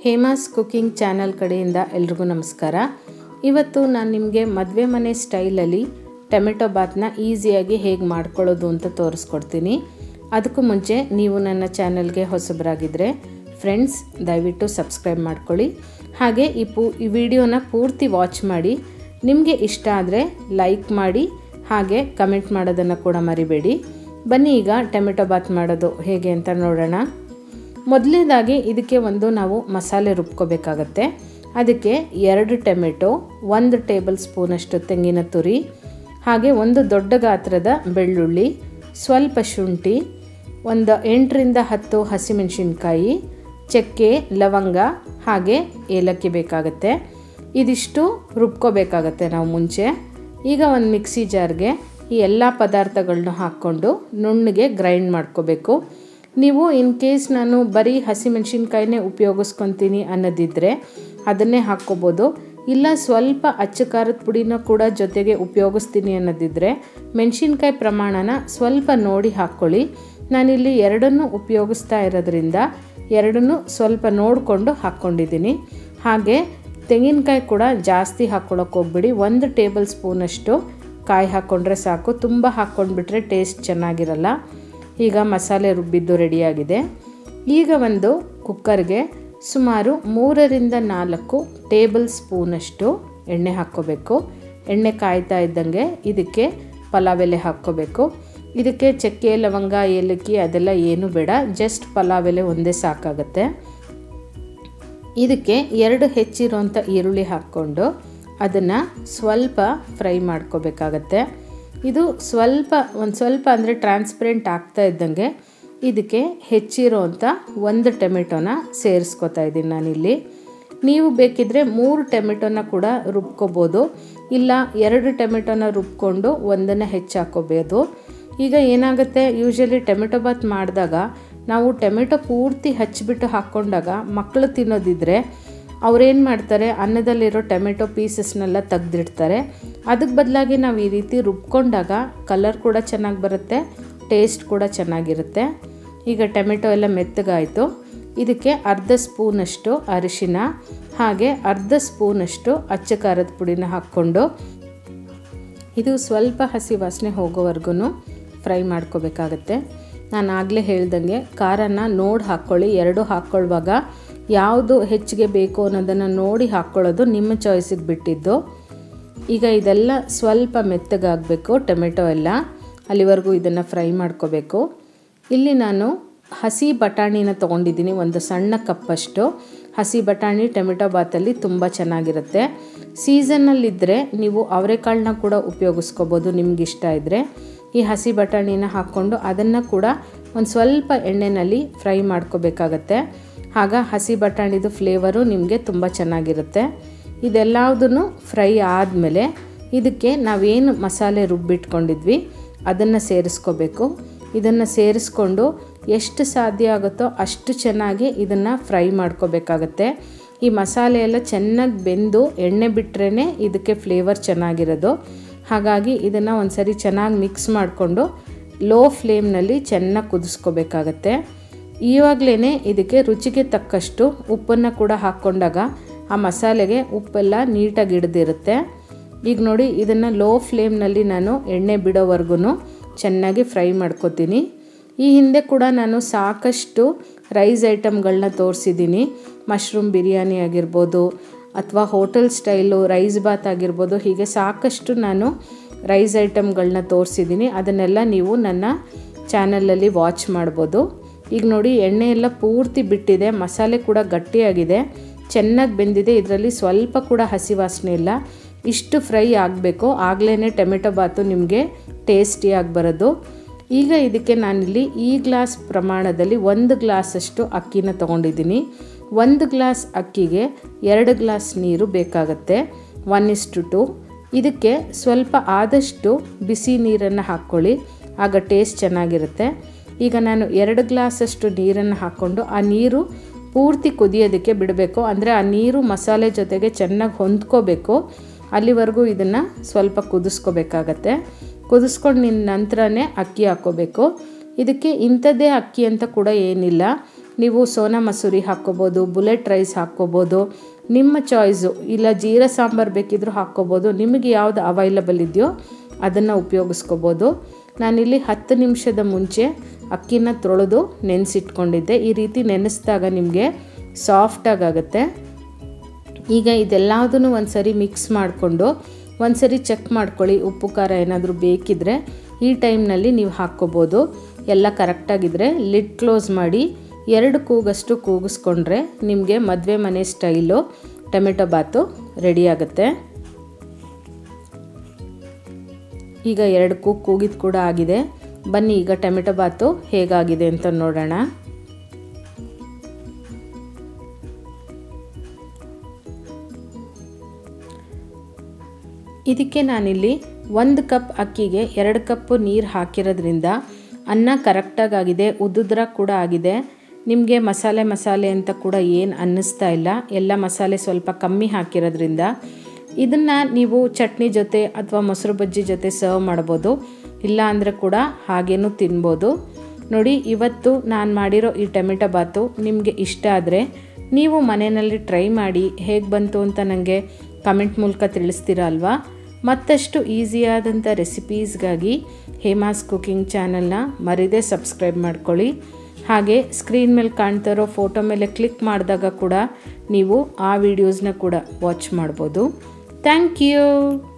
Hema's cooking channel ಕಡೆಯಿಂದ ಎಲ್ರಿಗೂ ನಮಸ್ಕಾರ ಇವತ್ತು ನಾನು ನಿಮಗೆ ಮದುವೆ ಮನೆ ಸ್ಟೈಲಲ್ಲಿ ಟೊಮೆಟೊ ಬಾತ್ನ ಈಸಿಯಾಗಿ ಹೇಗೆ ಮಾಡ್ಕೊಳ್ಳೋದು ಅಂತ ತೋರಿಸ್ಕೊಡ್ತೀನಿ ಅದಕ್ಕೂ ಮುಂಚೆ ನೀವು ನನ್ನ ಚಾನಲ್ಗೆ ಹೊಸಬರಾಗಿದ್ದರೆ ಫ್ರೆಂಡ್ಸ್ ದಯವಿಟ್ಟು ಸಬ್ಸ್ಕ್ರೈಬ್ ಮಾಡ್ಕೊಳ್ಳಿ ಹಾಗೆ ಈ ಪೂ ಈ ವಿಡಿಯೋನ ಪೂರ್ತಿ ವಾಚ್ ಮಾಡಿ ನಿಮಗೆ ಇಷ್ಟ ಆದರೆ ಲೈಕ್ ಮಾಡಿ ಹಾಗೆ ಕಮೆಂಟ್ ಮಾಡೋದನ್ನು ಕೂಡ ಮರಿಬೇಡಿ ಬನ್ನಿ ಈಗ ಟೊಮೆಟೊ ಬಾತ್ ಮಾಡೋದು ಹೇಗೆ ಅಂತ ನೋಡೋಣ ಮೊದಲನೇದಾಗಿ ಇದಕ್ಕೆ ಒಂದು ನಾವು ಮಸಾಲೆ ರುಬ್ಕೋಬೇಕಾಗತ್ತೆ ಅದಕ್ಕೆ ಎರಡು ಟೊಮೆಟೊ ಒಂದು ಟೇಬಲ್ ಸ್ಪೂನಷ್ಟು ತೆಂಗಿನ ತುರಿ ಹಾಗೆ ಒಂದು ದೊಡ್ಡ ಗಾತ್ರದ ಬೆಳ್ಳುಳ್ಳಿ ಸ್ವಲ್ಪ ಶುಂಠಿ ಒಂದು ಎಂಟರಿಂದ ಹತ್ತು ಹಸಿಮೆಣಸಿನ್ಕಾಯಿ ಚಕ್ಕೆ ಲವಂಗ ಹಾಗೆ ಏಲಕ್ಕಿ ಬೇಕಾಗತ್ತೆ ಇದಿಷ್ಟು ರುಬ್ಕೋಬೇಕಾಗತ್ತೆ ನಾವು ಮುಂಚೆ ಈಗ ಒಂದು ಮಿಕ್ಸಿ ಜಾರ್ಗೆ ಈ ಎಲ್ಲ ಪದಾರ್ಥಗಳನ್ನ ಹಾಕ್ಕೊಂಡು ನುಣ್ಣಗೆ ಗ್ರೈಂಡ್ ಮಾಡ್ಕೋಬೇಕು ನೀವು ಇನ್ ಕೇಸ್ ನಾನು ಬರೀ ಹಸಿಮೆಣ್ಸಿನ್ಕಾಯಿನೇ ಉಪಯೋಗಿಸ್ಕೊತೀನಿ ಅನ್ನೋದಿದ್ದರೆ ಅದನ್ನೇ ಹಾಕ್ಕೋಬೋದು ಇಲ್ಲ ಸ್ವಲ್ಪ ಅಚ್ಚ ಖಾರದ ಪುಡಿನ ಕೂಡ ಜೊತೆಗೆ ಉಪಯೋಗಿಸ್ತೀನಿ ಅನ್ನೋದಿದ್ದರೆ ಮೆಣಸಿನ್ಕಾಯಿ ಪ್ರಮಾಣನ ಸ್ವಲ್ಪ ನೋಡಿ ಹಾಕ್ಕೊಳ್ಳಿ ನಾನಿಲ್ಲಿ ಎರಡನ್ನೂ ಉಪಯೋಗಿಸ್ತಾ ಇರೋದ್ರಿಂದ ಎರಡನ್ನೂ ಸ್ವಲ್ಪ ನೋಡಿಕೊಂಡು ಹಾಕ್ಕೊಂಡಿದ್ದೀನಿ ಹಾಗೆ ತೆಂಗಿನಕಾಯಿ ಕೂಡ ಜಾಸ್ತಿ ಹಾಕ್ಕೊಳಕ್ಕೆ ಹೋಗ್ಬಿಡಿ ಒಂದು ಟೇಬಲ್ ಸ್ಪೂನಷ್ಟು ಕಾಯಿ ಹಾಕ್ಕೊಂಡ್ರೆ ಸಾಕು ತುಂಬ ಹಾಕ್ಕೊಂಡ್ಬಿಟ್ರೆ ಟೇಸ್ಟ್ ಚೆನ್ನಾಗಿರಲ್ಲ ಈಗ ಮಸಾಲೆ ರುಬ್ಬಿದ್ದು ರೆಡಿಯಾಗಿದೆ ಈಗ ಒಂದು ಕುಕ್ಕರ್ಗೆ ಸುಮಾರು ಮೂರರಿಂದ ನಾಲ್ಕು ಟೇಬಲ್ ಸ್ಪೂನಷ್ಟು ಎಣ್ಣೆ ಹಾಕ್ಕೋಬೇಕು ಎಣ್ಣೆ ಕಾಯ್ತಾ ಇದ್ದಂಗೆ ಇದಕ್ಕೆ ಪಲಾವ್ ಎಲೆ ಹಾಕ್ಕೋಬೇಕು ಇದಕ್ಕೆ ಚಕ್ಕೆ ಲವಂಗ ಏಲಕ್ಕಿ ಅದೆಲ್ಲ ಏನೂ ಬೇಡ ಜಸ್ಟ್ ಪಲಾವ್ ಎಲೆ ಒಂದೇ ಸಾಕಾಗತ್ತೆ ಇದಕ್ಕೆ ಎರಡು ಹೆಚ್ಚಿರೋಂಥ ಈರುಳ್ಳಿ ಹಾಕ್ಕೊಂಡು ಅದನ್ನು ಸ್ವಲ್ಪ ಫ್ರೈ ಮಾಡ್ಕೋಬೇಕಾಗತ್ತೆ ಇದು ಸ್ವಲ್ಪ ಒಂದು ಸ್ವಲ್ಪ ಅಂದರೆ ಟ್ರಾನ್ಸ್ಪರೆಂಟ್ ಆಗ್ತಾ ಇದ್ದಂಗೆ ಇದಕ್ಕೆ ಹೆಚ್ಚಿರೋಂಥ ಒಂದು ಟೊಮೆಟೊನ ಸೇರಿಸ್ಕೊತಾ ಇದ್ದೀನಿ ನಾನಿಲ್ಲಿ ನೀವು ಬೇಕಿದ್ದರೆ ಮೂರು ಟೊಮೆಟೊನ ಕೂಡ ರುಬ್ಕೋಬೋದು ಇಲ್ಲ ಎರಡು ಟೊಮೆಟೊನ ರುಬ್ಕೊಂಡು ಒಂದನ್ನು ಹೆಚ್ಚಾಕೋಬೋದು ಈಗ ಏನಾಗುತ್ತೆ ಯೂಶಲಿ ಟೊಮೆಟೊ ಬಾತ್ ಮಾಡಿದಾಗ ನಾವು ಟೊಮೆಟೊ ಪೂರ್ತಿ ಹಚ್ಚಿಬಿಟ್ಟು ಹಾಕ್ಕೊಂಡಾಗ ಮಕ್ಕಳು ತಿನ್ನೋದಿದ್ರೆ ಅವ್ರೇನು ಮಾಡ್ತಾರೆ ಅನ್ನದಲ್ಲಿರೋ ಟೊಮೆಟೊ ಪೀಸಸ್ನೆಲ್ಲ ತೆಗ್ದಿಡ್ತಾರೆ ಅದಕ್ಕೆ ಬದಲಾಗಿ ನಾವು ಈ ರೀತಿ ರುಬ್ಕೊಂಡಾಗ ಕಲರ್ ಕೂಡ ಚೆನ್ನಾಗಿ ಬರುತ್ತೆ ಟೇಸ್ಟ್ ಕೂಡ ಚೆನ್ನಾಗಿರುತ್ತೆ ಈಗ ಟೊಮೆಟೊ ಎಲ್ಲ ಮೆತ್ತಗಾಯಿತು ಇದಕ್ಕೆ ಅರ್ಧ ಸ್ಪೂನಷ್ಟು ಅರಿಶಿನ ಹಾಗೆ ಅರ್ಧ ಸ್ಪೂನಷ್ಟು ಅಚ್ಚ ಖಾರದ ಪುಡಿನ ಹಾಕ್ಕೊಂಡು ಇದು ಸ್ವಲ್ಪ ಹಸಿ ವಾಸನೆ ಹೋಗೋವರೆಗೂ ಫ್ರೈ ಮಾಡ್ಕೋಬೇಕಾಗತ್ತೆ ನಾನು ಆಗಲೇ ಹೇಳ್ದಂಗೆ ಖಾರನ ನೋಡಿ ಹಾಕ್ಕೊಳ್ಳಿ ಎರಡು ಹಾಕ್ಕೊಳ್ಳುವಾಗ ಯಾವುದು ಹೆಚ್ಚಿಗೆ ಬೇಕು ಅನ್ನೋದನ್ನು ನೋಡಿ ಹಾಕ್ಕೊಳ್ಳೋದು ನಿಮ್ಮ ಚಾಯ್ಸಿಗೆ ಬಿಟ್ಟಿದ್ದು ಈಗ ಇದೆಲ್ಲ ಸ್ವಲ್ಪ ಮೆತ್ತಗಾಗಬೇಕು ಟೊಮೆಟೊ ಎಲ್ಲ ಅಲ್ಲಿವರೆಗೂ ಇದನ್ನು ಫ್ರೈ ಮಾಡ್ಕೋಬೇಕು ಇಲ್ಲಿ ನಾನು ಹಸಿ ಬಟಾಣಿನ ತೊಗೊಂಡಿದ್ದೀನಿ ಒಂದು ಸಣ್ಣ ಕಪ್ಪಷ್ಟು ಹಸಿ ಬಟಾಣಿ ಟೊಮೆಟೊ ಬಾತಲ್ಲಿ ತುಂಬ ಚೆನ್ನಾಗಿರುತ್ತೆ ಸೀಸನ್ನಲ್ಲಿದ್ದರೆ ನೀವು ಅವರೆಕಾಳನ್ನ ಕೂಡ ಉಪಯೋಗಿಸ್ಕೋಬೋದು ನಿಮ್ಗೆ ಇಷ್ಟ ಇದ್ದರೆ ಈ ಹಸಿ ಬಟಾಣಿನ ಹಾಕ್ಕೊಂಡು ಅದನ್ನು ಕೂಡ ಒಂದು ಸ್ವಲ್ಪ ಎಣ್ಣೆಯಲ್ಲಿ ಫ್ರೈ ಮಾಡ್ಕೋಬೇಕಾಗತ್ತೆ ಆಗ ಹಸಿ ಬಟಾಣಿದು ಫ್ಲೇವರು ನಿಮಗೆ ತುಂಬ ಚೆನ್ನಾಗಿರುತ್ತೆ ಇದೆಲ್ಲದನ್ನು ಫ್ರೈ ಆದಮೇಲೆ ಇದಕ್ಕೆ ನಾವೇನು ಮಸಾಲೆ ರುಬ್ಬಿಟ್ಕೊಂಡಿದ್ವಿ ಅದನ್ನು ಸೇರಿಸ್ಕೋಬೇಕು ಇದನ್ನು ಸೇರಿಸ್ಕೊಂಡು ಎಷ್ಟು ಸಾಧ್ಯ ಆಗುತ್ತೋ ಅಷ್ಟು ಚೆನ್ನಾಗಿ ಇದನ್ನು ಫ್ರೈ ಮಾಡ್ಕೋಬೇಕಾಗತ್ತೆ ಈ ಮಸಾಲೆ ಎಲ್ಲ ಚೆನ್ನಾಗಿ ಬೆಂದು ಎಣ್ಣೆ ಬಿಟ್ರೇ ಇದಕ್ಕೆ ಫ್ಲೇವರ್ ಚೆನ್ನಾಗಿರೋದು ಹಾಗಾಗಿ ಇದನ್ನು ಒಂದು ಸರಿ ಚೆನ್ನಾಗಿ ಮಿಕ್ಸ್ ಮಾಡಿಕೊಂಡು ಲೋ ಫ್ಲೇಮ್ನಲ್ಲಿ ಚೆನ್ನಾಗಿ ಕುದಿಸ್ಕೋಬೇಕಾಗತ್ತೆ ಇವಾಗಲೇ ಇದಕ್ಕೆ ರುಚಿಗೆ ತಕ್ಕಷ್ಟು ಉಪ್ಪನ್ನು ಕೂಡ ಹಾಕ್ಕೊಂಡಾಗ ಆ ಮಸಾಲೆಗೆ ಉಪ್ಪೆಲ್ಲ ನೀಟಾಗಿ ಹಿಡ್ದಿರುತ್ತೆ ಈಗ ನೋಡಿ ಇದನ್ನು ಲೋ ಫ್ಲೇಮ್ನಲ್ಲಿ ನಾನು ಎಣ್ಣೆ ಬಿಡೋವರೆಗೂ ಚೆನ್ನಾಗಿ ಫ್ರೈ ಮಾಡ್ಕೊತೀನಿ ಈ ಹಿಂದೆ ಕೂಡ ನಾನು ಸಾಕಷ್ಟು ರೈಸ್ ಐಟಮ್ಗಳನ್ನ ತೋರಿಸಿದ್ದೀನಿ ಮಶ್ರೂಮ್ ಬಿರಿಯಾನಿ ಆಗಿರ್ಬೋದು ಅಥವಾ ಹೋಟೆಲ್ ಸ್ಟೈಲು ರೈಸ್ ಬಾತ್ ಆಗಿರ್ಬೋದು ಹೀಗೆ ಸಾಕಷ್ಟು ನಾನು ರೈಸ್ ಐಟಮ್ಗಳನ್ನ ತೋರಿಸಿದ್ದೀನಿ ಅದನ್ನೆಲ್ಲ ನೀವು ನನ್ನ ಚಾನಲಲ್ಲಿ ವಾಚ್ ಮಾಡ್ಬೋದು ಈಗ ನೋಡಿ ಎಣ್ಣೆ ಎಲ್ಲ ಪೂರ್ತಿ ಬಿಟ್ಟಿದೆ ಮಸಾಲೆ ಕೂಡ ಗಟ್ಟಿಯಾಗಿದೆ ಚೆನ್ನಾಗಿ ಬೆಂದಿದೆ ಇದರಲ್ಲಿ ಸ್ವಲ್ಪ ಕೂಡ ಹಸಿ ವಾಸನೆ ಇಲ್ಲ ಇಷ್ಟು ಫ್ರೈ ಆಗಬೇಕು ಆಗಲೇ ಟೊಮೆಟೊ ಬಾತು ನಿಮಗೆ ಟೇಸ್ಟಿಯಾಗಿ ಬರೋದು ಈಗ ಇದಕ್ಕೆ ನಾನಿಲ್ಲಿ ಈ ಗ್ಲಾಸ್ ಪ್ರಮಾಣದಲ್ಲಿ ಒಂದು ಗ್ಲಾಸಷ್ಟು ಅಕ್ಕಿನ ತೊಗೊಂಡಿದ್ದೀನಿ ಒಂದು ಗ್ಲಾಸ್ ಅಕ್ಕಿಗೆ ಎರಡು ಗ್ಲಾಸ್ ನೀರು ಬೇಕಾಗತ್ತೆ ಒನ್ ಇಸ್ಟು ಟು ಇದಕ್ಕೆ ಸ್ವಲ್ಪ ಆದಷ್ಟು ಬಿಸಿ ನೀರನ್ನು ಹಾಕ್ಕೊಳ್ಳಿ ಆಗ ಟೇಸ್ಟ್ ಚೆನ್ನಾಗಿರುತ್ತೆ ಈಗ ನಾನು ಎರಡು ಗ್ಲಾಸಷ್ಟು ನೀರನ್ನು ಹಾಕ್ಕೊಂಡು ಆ ನೀರು ಪೂರ್ತಿ ಕುದಿಯೋದಕ್ಕೆ ಬಿಡಬೇಕು ಅಂದರೆ ಆ ನೀರು ಮಸಾಲೆ ಜೊತೆಗೆ ಚೆನ್ನಾಗಿ ಹೊಂದ್ಕೋಬೇಕು ಅಲ್ಲಿವರೆಗೂ ಇದನ್ನು ಸ್ವಲ್ಪ ಕುದಿಸ್ಕೋಬೇಕಾಗತ್ತೆ ಕುದಿಸ್ಕೊಂಡು ನಂತರನೇ ಅಕ್ಕಿ ಹಾಕ್ಕೋಬೇಕು ಇದಕ್ಕೆ ಇಂಥದ್ದೇ ಅಕ್ಕಿ ಅಂತ ಕೂಡ ಏನಿಲ್ಲ ನೀವು ಸೋನಾ ಮಸೂರಿ ಹಾಕ್ಕೋಬೋದು ಬುಲೆಟ್ ರೈಸ್ ಹಾಕ್ಕೋಬೋದು ನಿಮ್ಮ ಚಾಯ್ಸು ಇಲ್ಲ ಜೀರಾ ಸಾಂಬಾರು ಬೇಕಿದ್ರೂ ಹಾಕ್ಕೋಬೋದು ನಿಮಗೆ ಯಾವುದು ಅವೈಲಬಲ್ ಇದೆಯೋ ಅದನ್ನು ಉಪಯೋಗಿಸ್ಕೋಬೋದು ನಾನಿಲ್ಲಿ ಹತ್ತು ನಿಮಿಷದ ಮುಂಚೆ ಅಕ್ಕಿನ ತೊಳೆದು ನೆನೆಸಿಟ್ಕೊಂಡಿದ್ದೆ ಈ ರೀತಿ ನೆನೆಸಿದಾಗ ನಿಮಗೆ ಸಾಫ್ಟಾಗುತ್ತೆ ಈಗ ಇದೆಲ್ಲದನ್ನು ಒಂದು ಸರಿ ಮಿಕ್ಸ್ ಮಾಡಿಕೊಂಡು ಒಂದು ಸರಿ ಚೆಕ್ ಮಾಡ್ಕೊಳ್ಳಿ ಉಪ್ಪು ಖಾರ ಏನಾದರೂ ಬೇಕಿದ್ದರೆ ಈ ಟೈಮ್ನಲ್ಲಿ ನೀವು ಹಾಕ್ಕೋಬೋದು ಎಲ್ಲ ಕರೆಕ್ಟಾಗಿದ್ದರೆ ಲಿಡ್ ಕ್ಲೋಸ್ ಮಾಡಿ ಎರಡು ಕೂಗಷ್ಟು ಕೂಗಿಸ್ಕೊಂಡ್ರೆ ನಿಮಗೆ ಮದುವೆ ಮನೆ ಸ್ಟೈಲು ಟೊಮೆಟೊ ಬಾತು ರೆಡಿ ಆಗುತ್ತೆ ಈಗ ಎರಡು ಕೂಗು ಕೂಗಿದ್ದು ಕೂಡ ಆಗಿದೆ ಬನ್ನಿ ಈಗ ಟೊಮೆಟೊ ಬಾತು ಹೇಗಾಗಿದೆ ಅಂತ ನೋಡೋಣ ಇದಕ್ಕೆ ನಾನಿಲ್ಲಿ ಒಂದು ಕಪ್ ಅಕ್ಕಿಗೆ ಎರಡು ಕಪ್ಪು ನೀರು ಹಾಕಿರೋದ್ರಿಂದ ಅನ್ನ ಕರೆಕ್ಟಾಗಿ ಆಗಿದೆ ಉದ್ದುದ್ರ ಕೂಡ ಆಗಿದೆ ನಿಮಗೆ ಮಸಾಲೆ ಮಸಾಲೆ ಅಂತ ಕೂಡ ಏನು ಅನ್ನಿಸ್ತಾ ಇಲ್ಲ ಎಲ್ಲ ಮಸಾಲೆ ಸ್ವಲ್ಪ ಕಮ್ಮಿ ಹಾಕಿರೋದ್ರಿಂದ ಇದನ್ನು ನೀವು ಚಟ್ನಿ ಜೊತೆ ಅಥವಾ ಮೊಸರು ಬಜ್ಜಿ ಜೊತೆ ಸರ್ವ್ ಮಾಡ್ಬೋದು ಇಲ್ಲ ಅಂದರೆ ಕೂಡ ಹಾಗೇನೂ ತಿನ್ಬೋದು ನೋಡಿ ಇವತ್ತು ನಾನು ಮಾಡಿರೋ ಈ ಟೊಮೆಟೊ ಬಾತು ನಿಮಗೆ ಇಷ್ಟ ಆದರೆ ನೀವು ಮನೆಯಲ್ಲಿ ಟ್ರೈ ಮಾಡಿ ಹೇಗೆ ಬಂತು ಅಂತ ನನಗೆ ಕಮೆಂಟ್ ಮೂಲಕ ತಿಳಿಸ್ತೀರ ಅಲ್ವಾ ಮತ್ತಷ್ಟು ಈಸಿಯಾದಂಥ ರೆಸಿಪೀಸ್ಗಾಗಿ ಹೇಮಾಸ್ ಕುಕಿಂಗ್ ಚಾನಲ್ನ ಮರಿದೇ ಸಬ್ಸ್ಕ್ರೈಬ್ ಮಾಡ್ಕೊಳ್ಳಿ ಹಾಗೆ ಸ್ಕ್ರೀನ್ ಮೇಲೆ ಕಾಣ್ತಾ ಇರೋ ಫೋಟೋ ಮೇಲೆ ಕ್ಲಿಕ್ ಮಾಡಿದಾಗ ಕೂಡ ನೀವು ಆ ವಿಡಿಯೋಸ್ನ ಕೂಡ ವಾಚ್ ಮಾಡ್ಬೋದು ಥ್ಯಾಂಕ್ ಯು